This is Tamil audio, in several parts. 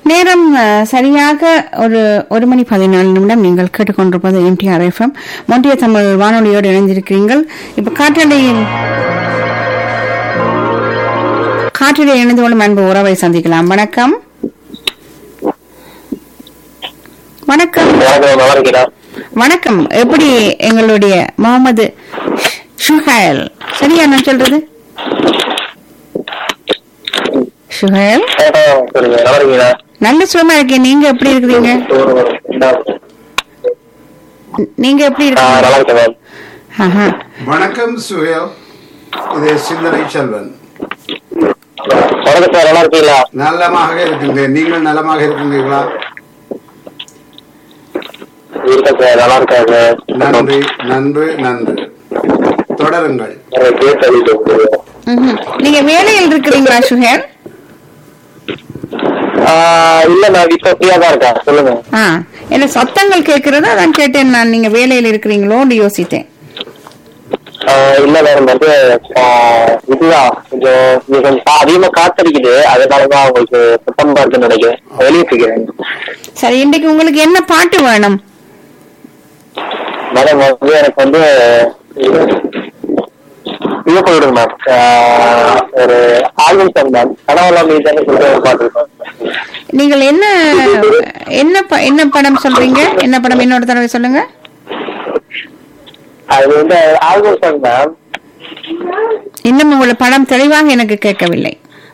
நேரம் அஹ், சரியாக ஒரு ஒரு மணி பதினாலு நிமிடம் நீங்கள் கேட்டுக்கொண்டிருப்பது எம்டிஆர் எஃப்எம் மொன்றிய தமிழ் வானொலியோடு இணைந்திருக்கிறீர்கள் இப்ப காற்றலையில் காற்றிலே இணைந்து கொள்ளும் அன்பு உறவை சந்திக்கலாம் வணக்கம் வணக்கம் வணக்கம் நல்லா இருக்கீங்களா வணக்கம் எப்படி எங்களுடைய முகமது ஷுஹேல் சரியா நான் சொல்றது ஷுஹேல் வணக்கம் சொல்லுங்க நல்லா இருக்கீங்களா நல்ல சுகமா இருக்கேன் நீங்க எப்படி இருக்கிறீங்க நீங்க எப்படி ஆ, இருக்கீங்க நல்லா இருக்கேன் மேம் ஆஹா. வணக்கம் சுயல் இது சிந்தனை செல்வன் வணக்கம் சார் நல்லா இருக்கீங்களா நலமாக இருக்கின்றேன் நீங்கள் நலமாக இருக்கின்றீர்களா இருக்கேன் சார் நல்லா இருக்கேன் சார் நன்றி நன்று நன்று தொடருங்கள் கேஸ் அடிட்டு ம்ஹும். நீங்க வேலையில் இருக்கிறீங்களா சுஹேல் இல்ல நான் இப்ப ஃப்ரீயா தான் இருக்கேன் சொல்லுங்க ஆ என்ன சத்தங்கள் கேட்கறது அதான் கேட்டேன் நான் நீங்க வேலையில் இருக்கிறீங்களோன்னு யோசித்தேன் ஆ, இல்ல மேடம் வந்து ஆ, இதுதான் கொஞ்சம் இங்க கொஞ்சம் கா- அதிகமா காத்தடிக்குது அதனாலதான் உங்களுக்கு சுத்தமா இருக்குன்னு நினைக்கிறேன் வெளியே இருக்கிறேன் சரி இன்னைக்கு உங்களுக்கு என்ன பாட்டு வேணும் மேடம் வந்து எனக்கு வந்து இது இது போயிடுங்க மேம் ஆ, ஒரு ஆல்பம் சாங் மேம் கனவெல்லாம் மீதானே சொல்லிட்டு ஒரு பாட்டு இருக்கும் நீங்கள் என்ன என்ன ப- என்ன படம் சொல்றீங்க என்ன படம் இன்னொரு தடவை சொல்லுங்க அது வந்து ஆல்பம் சாங் மேம் இன்னும் உங்களை படம் தெளிவாக எனக்கு கேட்கவில்லை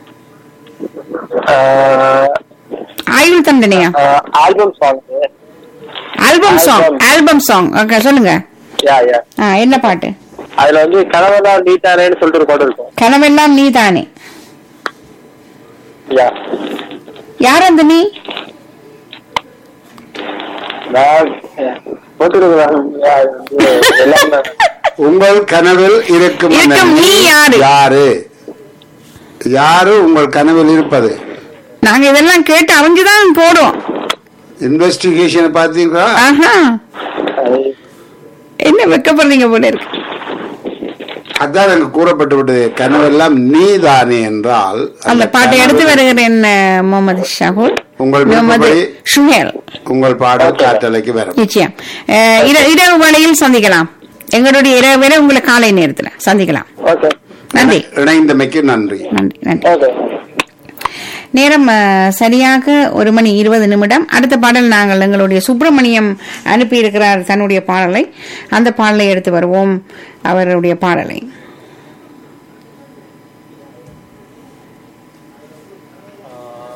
ஆயுள் தண்டனையா album song album song Album. Album song okay சொல்லுங்க யா யா ஆ, என்ன பாட்டு அதுல வந்து கனவெல்லாம் நீட்டானேன்னு சொல்லிட்டு ஒரு பாட்டு இருக்கும் கனவெல்லாம் நீதானே யா யார் அந்த நீ மேம் போட்டுருங்க மேம் யா, இது எல்லாமே உங்கள் கனவில் இருக்கும் அந்த இருக்கும் நீ யாரு? யாரு யாரு உங்கள் கனவில் இருப்பது நாங்க இதெல்லாம் கேட்டு அவங்கதான் போடுவோம் இன்வெஸ்டிகேஷனை பார்த்தீங்களா ஆஹா அது- என்ன வெக்கப்படுறீங்க போல இருக்கு அதான் அங்கு கூறப்பட்டு விட்டது கனவெல்லாம் நீதானே என்றால் அந்த பாட்டை கனவு- எடுத்து வருகிறேன் அஹ், முகமது ஷாகுல் உங்கள் முகமது விருப்பப்படி- ஷுஹேல் உங்கள் பாடல் காற்றலைக்கு வரும் நிச்சயம் அஹ், இர- இரவு வேளையில் சந்திக்கலாம் எங்களுடைய இரவு வேலை உங்களை காலை நேரத்துல சந்திக்கலாம் ஓகே நன்றி இணைந்தமைக்கு நன்றி நன்றி நன்றி ஓகே நேரம் அஹ், சரியாக ஒரு மணி இருபது நிமிடம் அடுத்த பாடல் நாங்கள் எங்களுடைய சுப்பிரமணியம் அனுப்பியிருக்கிறார் தன்னுடைய பாடலை அந்த பாடலை எடுத்து வருவோம் அவருடைய பாடலை